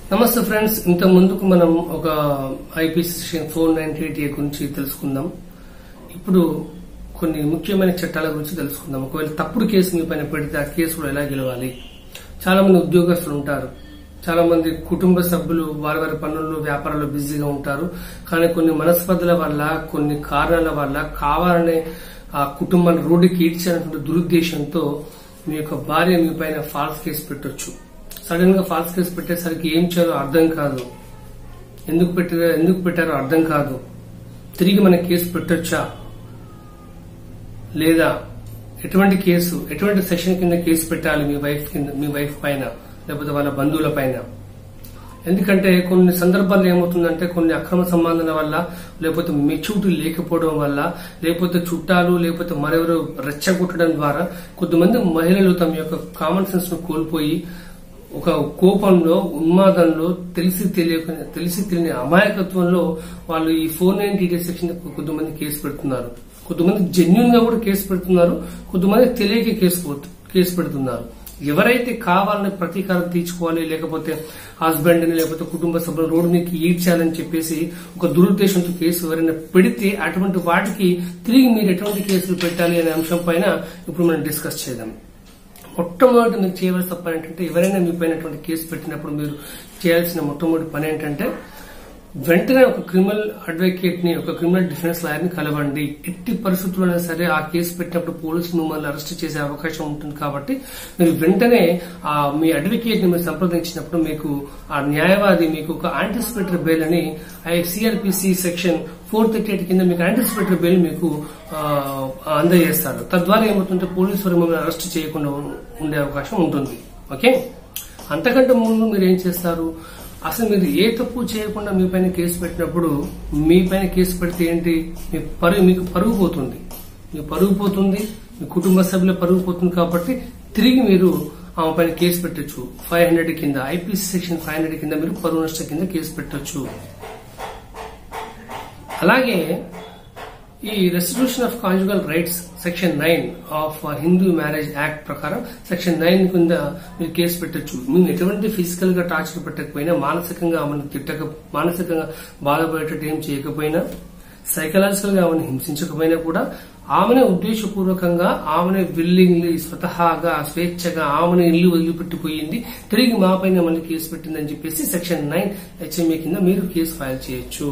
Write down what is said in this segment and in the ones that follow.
నమస్తే ఫ్రెండ్స్ ఇంత ముందుకు మనం ఒక IPC section four ninety eight A గురించి తెలుసుకుందాం ఇప్పుడు కొన్ని ముఖ్యమైన చట్టాల గురించి తెలుసుకుందాం ఒకవేళ తప్పుడు కేసు మీ పైన పెడితే ఆ కేసు కూడా ఎలా గెలవాలి చాలా మంది ఉద్యోగస్తులు ఉంటారు చాలా మంది కుటుంబ సభ్యులు వారి వారి పనుల్లో వ్యాపారాల్లో బిజీగా ఉంటారు కానీ కొన్ని మనస్పర్ధల వల్ల కొన్ని కారణాల వల్ల కావాలనే ఆ కుటుంబాన్ని రోడ్డుకి ఈడ్చాలన్నటువంటి దురుద్దేశంతో మీ యొక్క భార్య మీ పైన ఫాల్స్ కేసు పెట్టొచ్చు సడన్ గా ఫాల్స్ కేసు పెట్టేసరికి ఏం చేయాలో అర్థం కాదు ఎందుకు పెట్టారో ఎందుకు పెట్టారో అర్థం కాదు తిరిగి మన కేసు పెట్టొచ్చా లేదా ఎటువంటి కేసు ఎటువంటి సెక్షన్ కింద కేసు పెట్టాలి మీ వైఫ్ కింద మీ వైఫ్ పైన లేకపోతే వాళ్ళ బంధువుల పైన ఎందుకంటే కొన్ని సందర్భాల్లో ఏమవుతుందంటే కొన్ని అక్రమ సంబంధాల వల్ల లేకపోతే మెచ్యూరిటీ లేకపోవడం వల్ల లేకపోతే చుట్టాలు లేకపోతే మరెవరు రెచ్చగొట్టడం ద్వారా కొద్దిమంది మహిళలు తమ యొక్క కామన్ సెన్స్ ను కోల్పోయి ఒక కోపంలో ఉన్మాదంలో తెలిసి తెలియక తెలిసి తెలియని అమాయకత్వంలో వాళ్ళు ఈ ఫోర్ నైన్ డీటెయిల్ సెక్షన్ కొద్దిమంది కేసు పెడుతున్నారు కొద్దిమంది జెన్యున్ గా కూడా కేసు పెడుతున్నారు కొద్దిమంది తెలియక కేసు పోతు- కేసు పెడుతున్నారు ఎవరైతే కావాలని ప్రతీకారం తీర్చుకోవాలి లేకపోతే హస్బెండ్ ని లేకపోతే కుటుంబ సభ్యులు రోడ్డు మీకు ఈడ్చాలని చెప్పేసి ఒక దురుద్దేశంతో కేసు ఎవరైనా పెడితే అటువంటి వాటికి తిరిగి మీరు ఎటువంటి కేసులు పెట్టాలి అనే అంశం పైన ఇప్పుడు మనం డిస్కస్ చేద్దాం మొట్టమొదటి మీరు చేయవలసిన పని ఏంటంటే ఎవరైనా మీ పైన అటువంటి కేసు పెట్టినప్పుడు మీరు చేయాల్సిన మొట్టమొదటి పని ఏంటంటే వెంటనే ఒక క్రిమినల్ అడ్వకేట్ ని ఒక క్రిమినల్ డిఫెన్స్ లాయర్ ని కలవండి ఎట్టి పరిస్థితుల్లోనే సరే ఆ కేసు పెట్టినప్పుడు పోలీసులు మిమ్మల్ని అరెస్ట్ చేసే అవకాశం ఉంటుంది కాబట్టి మీరు వెంటనే ఆ మీ అడ్వకేట్ ని మీరు సంప్రదించినప్పుడు మీకు ఆ న్యాయవాది మీకు ఒక యాంటిసిపేటరీ బెయిల్ అని CRPC section four thirty eight కింద మీకు యాంటిసిపేటరీ బెయిల్ మీకు ఆ, అందజేస్తారు తద్వారా ఏమవుతుంటే పోలీసు వారు మిమ్మల్ని అరెస్ట్ చేయకుండా ఉం- ఉండే అవకాశం ఉంటుంది ఓకే అంతకంటే ముందు మీరు ఏం చేస్తారు అసలు మీరు ఏ తప్పు చేయకుండా మీ పైన కేసు పెట్టినప్పుడు మీ పైన కేసు పెడితే ఏంటి మీ పరుగు మీకు పరుగు పోతుంది మీ పరుగు పోతుంది మీ కుటుంబ సభ్యుల పరుగు పోతుంది కాబట్టి తిరిగి మీరు ఆమె పైన కేసు పెట్టొచ్చు ఫైవ్ హండ్రెడ్ కింద ఐపీసీ సెక్షన్ ఫైవ్ హండ్రెడ్ కింద మీరు పరువు నష్టం కింద కేసు పెట్టొచ్చు అలాగే ఈ restitution of conjugal rights section nine of Hindu marriage act ప్రకారం సెక్షన్ నైన్ కింద మీరు కేసు పెట్టొచ్చు మేము ఎటువంటి ఫిజికల్ గా టార్చర్ పెట్టకపోయినా మానసికంగా ఆమెను తిట్టక మానసికంగా బాధపడేటట్టు ఏం చేయకపోయినా సైకలాజికల్ గా ఆమెను హింసించకపోయినా కూడా ఆమెనే ఉద్దేశపూర్వకంగా ఆమెనే విల్లింగ్లీ స్వతహాగా స్వేచ్ఛగా ఆమెను ఇల్లు వదిలిపెట్టిపోయింది తిరిగి మా పైన మళ్ళీ కేసు పెట్టిందని చెప్పేసి సెక్షన్ నైన్ హెచ్ఎంఏ కింద మీరు కేసు ఫైల్ చేయొచ్చు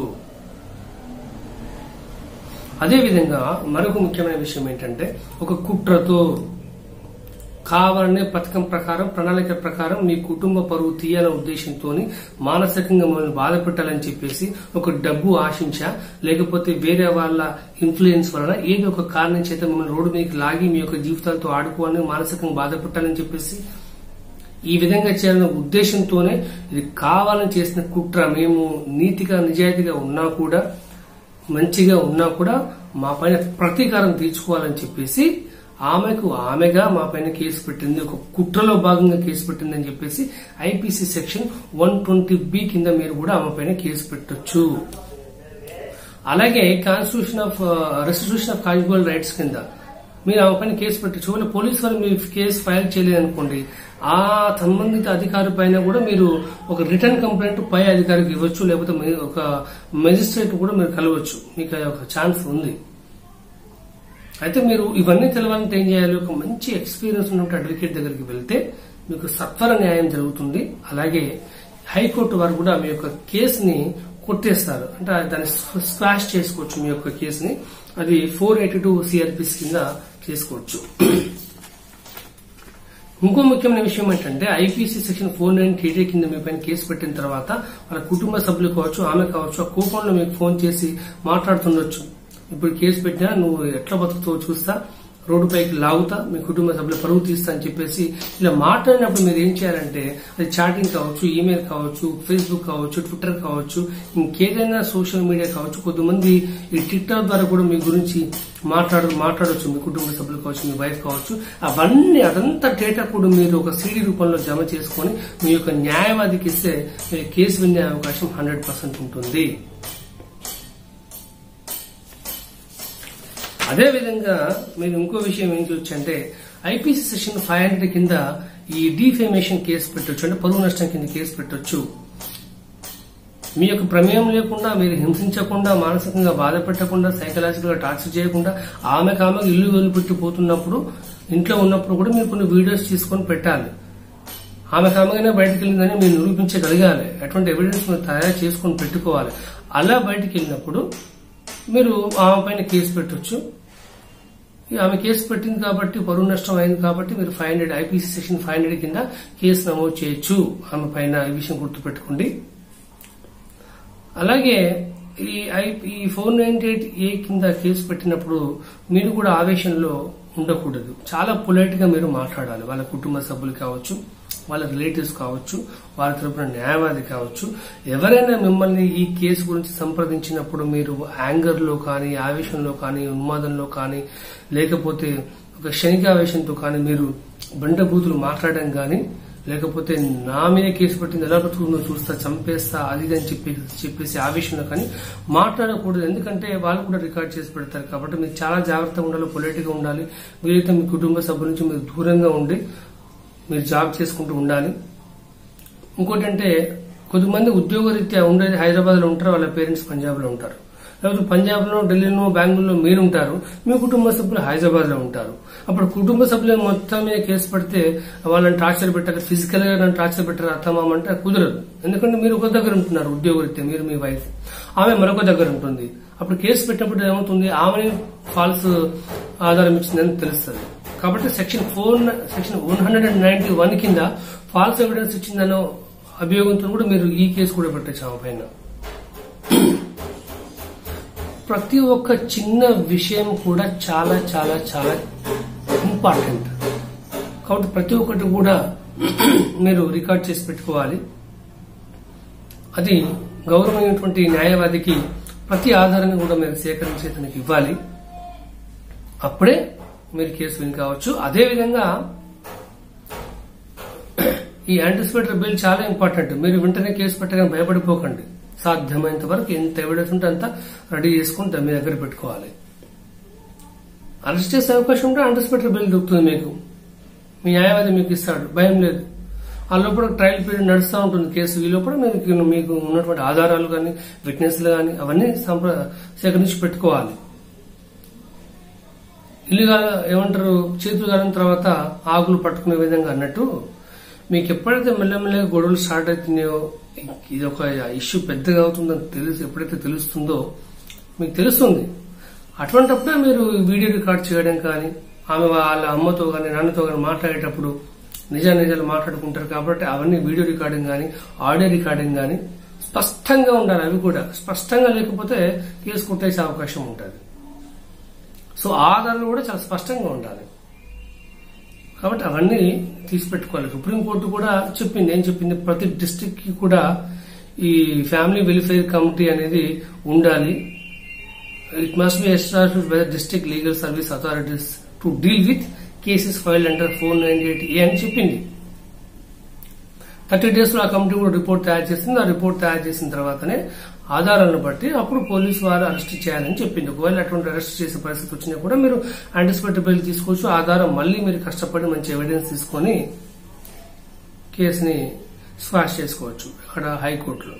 అదేవిధంగా మరొక ముఖ్యమైన విషయం ఏంటంటే ఒక కుట్రతో కావాలనే పథకం ప్రకారం ప్రణాళిక ప్రకారం మీ కుటుంబ పరువు తీయాలనే ఉద్దేశంతో మానసికంగా మిమ్మల్ని బాధ పెట్టాలని చెప్పేసి ఒక డబ్బు ఆశించా లేకపోతే వేరే వాళ్ళ ఇన్ఫ్లుయెన్స్ వలన ఏదో ఒక కారణం చేత మిమ్మల్ని రోడ్డు మీదకి లాగి మీ యొక్క జీవితాలతో ఆడుకోవాలని మానసికంగా బాధ పెట్టాలని చెప్పేసి ఈ విధంగా చేయాలనే ఉద్దేశంతోనే ఇది కావాలని చేసిన కుట్ర మేము నీతిగా నిజాయితీగా ఉన్నా కూడా మంచిగా ఉన్నా కూడా మా పైన ప్రతీకారం తీర్చుకోవాలని చెప్పేసి ఆమెకు ఆమెగా మా పైన కేసు పెట్టింది ఒక కుట్రలో భాగంగా కేసు పెట్టింది అని చెప్పేసి IPC section one twenty B కింద మీరు కూడా ఆమె పైన కేసు పెట్టొచ్చు అలాగే constitution of restitution of conjugal rights కింద మీరు ఆమె పైన కేసు పెట్టచ్చు ఒకవేళ పోలీసు వారు మీ కేసు ఫైల్ చేయలేదనుకోండి ఆ సంబంధిత అధికారి పైన కూడా మీరు ఒక రిటర్న్ కంప్లైంట్ పై అధికారికి ఇవ్వచ్చు లేకపోతే మీ- ఒక మెజిస్ట్రేట్ కూడా మీరు కలవచ్చు మీకు అది ఒక ఛాన్స్ ఉంది అయితే మీరు ఇవన్నీ తెలవాలంటే ఏం చేయాలి ఒక మంచి ఎక్స్పీరియన్స్ ఉన్నటువంటి అడ్వకేట్ దగ్గరికి వెళ్తే మీకు సత్వర న్యాయం జరుగుతుంది అలాగే హైకోర్టు వారు కూడా మీ యొక్క కేసుని కొట్టేస్తారు అంటే దాన్ని స్క్వాష్ చేసుకోవచ్చు మీ యొక్క కేసుని అది ఫోర్ ఎయిటీ టూ సిఆర్పిస్ కింద చేసుకోవచ్చు ఇంకో ముఖ్యమైన విషయం ఏంటంటే ఐపీసీ సెక్షన్ ఫోర్ నైన్ టీటీ కింద మీ పైన కేసు పెట్టిన తర్వాత వాళ్ళ కుటుంబ సభ్యులు కావచ్చు ఆమె కావచ్చు ఆ కోపంలో మీకు ఫోన్ చేసి మాట్లాడుతుండొచ్చు ఇప్పుడు కేసు పెట్టినా నువ్వు ఎట్లా బతుకుతావో చూస్తా రోడ్డు పైకి లాగుతా మీ కుటుంబ సభ్యుల పరువు తీస్తా అని చెప్పేసి ఇలా మాట్లాడినప్పుడు మీరు ఏం చేయాలంటే అది చాటింగ్ కావచ్చు ఈమెయిల్ కావచ్చు ఫేస్బుక్ కావచ్చు ట్విట్టర్ కావచ్చు ఇంకేదైనా సోషల్ మీడియా కావచ్చు కొద్దిమంది ఈ ట్విట్టర్ ద్వారా కూడా మీ గురించి మాట్లాడ మాట్లాడవచ్చు మీ కుటుంబ సభ్యులు కావచ్చు మీ వైఫ్ కావచ్చు అవన్నీ అదంతా డేటా కూడా మీరు ఒక సీడీ రూపంలో జమ చేసుకొని మీ యొక్క న్యాయవాదికి ఇస్తే మీరు కేసు వినే అవకాశం హండ్రెడ్ ఉంటుంది అదే విధంగా మీరు ఇంకో విషయం ఏం చూడొచ్చంటే ఐపీసీ సెక్షన్ ఫైవ్ హండ్రెడ్ కింద ఈ డిఫేమేషన్ కేసు పెట్టొచ్చు అంటే పరువు నష్టం కింద కేసు పెట్టొచ్చు మీ యొక్క ప్రమేయం లేకుండా మీరు హింసించకుండా మానసికంగా బాధ పెట్టకుండా సైకలాజికల్ గా టార్చర్ చేయకుండా ఆమెకు ఆమెకు ఇల్లు వదిలిపెట్టి పోతున్నప్పుడు ఇంట్లో ఉన్నప్పుడు కూడా మీరు కొన్ని వీడియోస్ తీసుకొని పెట్టాలి ఆమె కామగానే బయటకు వెళ్ళిందని మీరు నిరూపించగలగాలి అటువంటి ఎవిడెన్స్ మీరు తయారు చేసుకొని పెట్టుకోవాలి అలా బయటకు వెళ్ళినప్పుడు మీరు ఆమె పైన కేసు పెట్టొచ్చు ఈ ఆమె కేసు పెట్టింది కాబట్టి పరువు నష్టం అయింది కాబట్టి మీరు five hundred IPC section five hundred కింద కేసు నమోదు చేయొచ్చు ఆమె పైన ఈ విషయం గుర్తుపెట్టుకోండి అలాగే ఈ ఐ ఈ ఫోర్ నైన్టీ ఎయిట్ ఏ కింద కేసు పెట్టినప్పుడు మీరు కూడా ఆవేశంలో ఉండకూడదు చాలా పొలైట్ గా మీరు మాట్లాడాలి వాళ్ళ కుటుంబ సభ్యులు కావచ్చు వాళ్ళ రిలేటివ్స్ కావచ్చు వారి తరపున న్యాయవాది కావచ్చు ఎవరైనా మిమ్మల్ని ఈ కేసు గురించి సంప్రదించినప్పుడు మీరు యాంగర్ లో కానీ ఆవేశంలో కానీ ఉన్మాదంలో కానీ లేకపోతే ఒక క్షణికావేశంతో కానీ మీరు బండబూతులు మాట్లాడడం కానీ లేకపోతే నా మీద కేసు పెట్టింది ఎలా బతుకుందో చూస్తా చంపేస్తా అది ఇది అని చెప్పి చెప్పేసి ఆవేశంలో కానీ మాట్లాడకూడదు ఎందుకంటే వాళ్ళు కూడా రికార్డ్ చేసి పెడతారు కాబట్టి మీరు చాలా జాగ్రత్తగా ఉండాలి పొలైట్ గా ఉండాలి వీలైతే మీ కుటుంబ సభ్యుల నుంచి మీరు దూరంగా ఉండి మీరు జాబ్ చేసుకుంటూ ఉండాలి ఇంకోటి అంటే కొద్దిమంది ఉద్యోగరీత్యా ఉండేది హైదరాబాద్ లో ఉంటారు వాళ్ళ పేరెంట్స్ పంజాబ్ లో ఉంటారు లేకపోతే పంజాబ్ లో ఢిల్లీలో బెంగళూరులో మీరు ఉంటారు మీ కుటుంబ సభ్యులు హైదరాబాద్ లో ఉంటారు అప్పుడు కుటుంబ సభ్యులు మొత్తం మీద కేసు పెడితే వాళ్ళని టార్చర్ పెట్టారు ఫిజికల్ గా నన్ను టార్చర్ పెట్టారు అత్తమామ అంటే కుదరదు ఎందుకంటే మీరు ఒక దగ్గర ఉంటున్నారు ఉద్యోగరీత్యా మీరు మీ వైఫ్ ఆమె మరొక దగ్గర ఉంటుంది అప్పుడు కేసు పెట్టినప్పుడు ఏమవుతుంది ఆమె ఫాల్స్ ఆధారం ఇచ్చిందని తెలుస్తుంది కాబట్టి section four section one hundred and ninety one కింద ఫాల్స్ ఎవిడెన్స్ ఇచ్చిందనో అభియోగంతో కూడా మీరు ఈ కేసు కూడా పెట్టచ్చు ఆమె పైన ప్రతి ఒక్క చిన్న విషయం కూడా చాలా చాలా చాలా ఇంపార్టెంట్ కాబట్టి ప్రతి ఒక్కటి కూడా మీరు రికార్డ్ చేసి పెట్టుకోవాలి అది గౌరవమైనటువంటి న్యాయవాదికి ప్రతి ఆధారాన్ని కూడా మీరు సేకరించి అతనికి ఇవ్వాలి అప్పుడే మీరు కేసు విన్ కావచ్చు అదేవిధంగా ఈ యాంటిసిపేటరీ బిల్ చాలా ఇంపార్టెంట్ మీరు వెంటనే కేసు పెట్టగానే భయపడిపోకండి సాధ్యమైనంత వరకు ఎంత ఎవిడెన్స్ ఉంటే అంత రెడీ చేసుకుని దాన్ని మీ దగ్గర పెట్టుకోవాలి అరెస్ట్ చేసే అవకాశం ఉంటే యాంటిసిపేటరీ బిల్ దొరుకుతుంది మీకు మీ న్యాయవాది మీకు ఇస్తాడు భయం లేదు ఆ లోపల ట్రయల్ పీరియడ్ నడుస్తూ ఉంటుంది కేసు ఈ లోపల మీకు మీకు ఉన్నటువంటి ఆధారాలు కానీ విట్నెస్లు కానీ అవన్నీ సంప్ర సేకరించి పెట్టుకోవాలి ఇల్లుగా ఏమంటారు చేతులు కాలిన తర్వాత ఆకులు పట్టుకునే విధంగా అన్నట్టు మీకు ఎప్పుడైతే మెల్లమెల్లగా గొడవలు స్టార్ట్ అవుతున్నాయో ఇది ఒక ఇష్యూ పెద్దగా అవుతుందని తెలుసు ఎప్పుడైతే తెలుస్తుందో మీకు తెలుస్తుంది అటువంటప్పుడే మీరు వీడియో రికార్డ్ చేయడం కానీ ఆమె వాళ్ళ అమ్మతో కానీ నాన్నతో కానీ మాట్లాడేటప్పుడు నిజా నిజాలు మాట్లాడుకుంటారు కాబట్టి అవన్నీ వీడియో రికార్డింగ్ కానీ ఆడియో రికార్డింగ్ కానీ స్పష్టంగా ఉండాలి అవి కూడా స్పష్టంగా లేకపోతే కేసు కొట్టేసే అవకాశం ఉంటుంది సో ఆధారాలు కూడా చాలా స్పష్టంగా ఉండాలి కాబట్టి అవన్నీ తీసి పెట్టుకోవాలి సుప్రీంకోర్టు కూడా చెప్పింది ఏం చెప్పింది ప్రతి డిస్టిక్ కి కూడా ఈ ఫ్యామిలీ వెల్ఫేర్ కమిటీ అనేది ఉండాలి it must be established by district legal service authorities to deal with cases file under four ninety eight A అని చెప్పింది థర్టీ డేస్ లో ఆ కమిటీ కూడా రిపోర్ట్ తయారు చేసింది ఆ రిపోర్ట్ తయారు చేసిన తర్వాతనే ఆధారాలను బట్టి అప్పుడు పోలీసు వారు అరెస్ట్ చేయాలని చెప్పింది ఒకవేళ అటువంటి అరెస్ట్ చేసే పరిస్థితి వచ్చినా కూడా మీరు యాంటిసిపేటరీ బెయిల్ తీసుకోవచ్చు ఆధారం మళ్ళీ మీరు కష్టపడి మంచి ఎవిడెన్స్ తీసుకొని కేసుని స్క్వాష్ చేసుకోవచ్చు అక్కడ హైకోర్టులో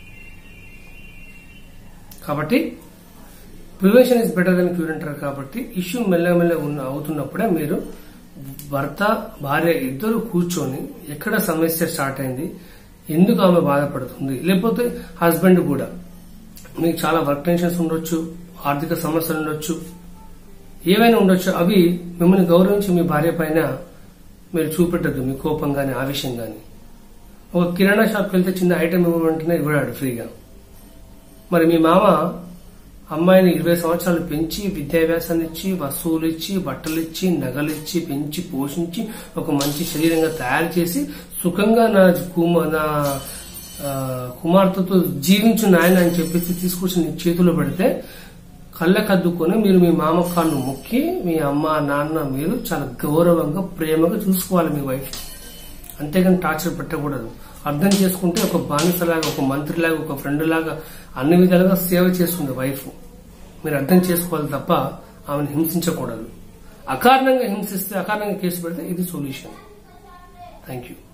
కాబట్టి prevention is better than cure అంటారు కాబట్టి ఇష్యూ మెల్లమెల్ల ఉన్న అవుతున్నప్పుడే మీరు భర్త భార్య ఇద్దరు కూర్చొని ఎక్కడ సమస్య స్టార్ట్ అయింది ఎందుకు ఆమె బాధపడుతుంది లేకపోతే హస్బెండ్ కూడా మీకు చాలా వర్క్ టెన్షన్స్ ఉండొచ్చు ఆర్థిక సమస్యలు ఉండొచ్చు ఏవైనా ఉండొచ్చు అవి మిమ్మల్ని గౌరవించి మీ భార్య పైన మీరు చూపెట్టద్దు మీ కోపం గాని ఆవేశం గాని ఒక కిరాణా షాప్కి వెళ్తే చిన్న ఐటమ్ ఇవ్వమంటేనే ఇవ్వడాడు ఫ్రీగా మరి మీ మామ అమ్మాయిని ఇరవై సంవత్సరాలు పెంచి విద్యాభ్యాసాన్ని ఇచ్చి వస్తువులు ఇచ్చి బట్టలు ఇచ్చి నగలు ఇచ్చి పెంచి పోషించి ఒక మంచి శరీరంగా తయారు చేసి సుఖంగా నా కుమ- నా ఆ, కుమార్తెతో జీవించు నాయన అని చెప్పేసి తీసుకొచ్చి నీ చేతిలో పెడితే కళ్ళకద్దుకొని మీరు మీ మామ కాళ్ళు మొక్కి మీ అమ్మ నాన్న మీరు చాలా గౌరవంగా ప్రేమగా చూసుకోవాలి మీ వైఫ్ అంతేగాని టార్చర్ పెట్టకూడదు అర్థం చేసుకుంటే ఒక బానిసలాగా ఒక మంత్రిలాగా ఒక ఫ్రెండ్ లాగా అన్ని విధాలుగా సేవ చేస్తుంది వైఫ్ మీరు అర్థం చేసుకోవాలి తప్ప ఆమెను హింసించకూడదు అకారణంగా హింసిస్తే అకారణంగా కేసు పెడితే ఇది సొల్యూషన్ థ్యాంక్ యూ